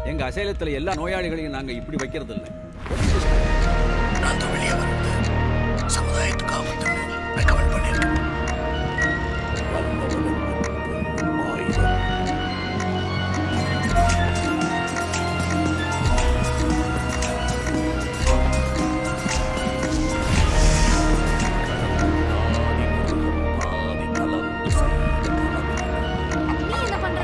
எங்க அசைலத்துல எல்லா நோயாளிகளையும் நாங்க இப்படி வைக்கிறது இல்ல நான் தான் வெளியே வந்து சமுதாயத்துக்கு ஆபத்துன்னு ரெக்கமெண்ட் பண்ணியிருக்கேன் ஆயுதம் நீ என்ன பண்ற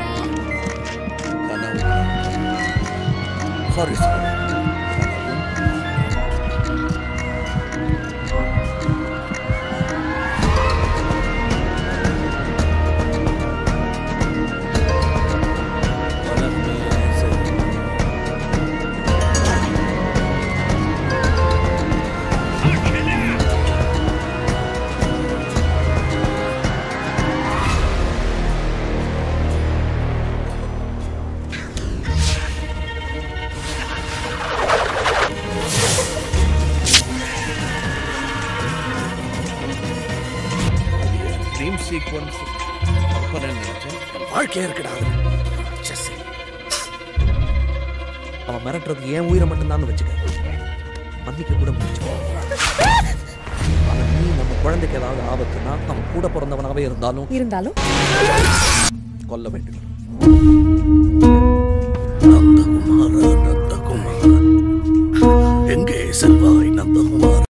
சாரி சார் ட்ரீம் சீக்வன்ஸ் கற்பனை நினைச்சேன் வாழ்க்கையா இருக்குடா செஸ் அவன் மிரட்டுறது ஏன் உயிரை மட்டும்தான் வச்சுக்க மன்னிக்க கூட முடிச்சு ஆனா நீ நம்ம குழந்தைக்கு ஏதாவது ஆபத்துனா அவன் கூட பிறந்தவனாவே இருந்தாலும் இருந்தாலும் கொல்ல வேண்டும் நந்தகுமார நந்தகுமார எங்கே செல்வாய் நந்தகுமார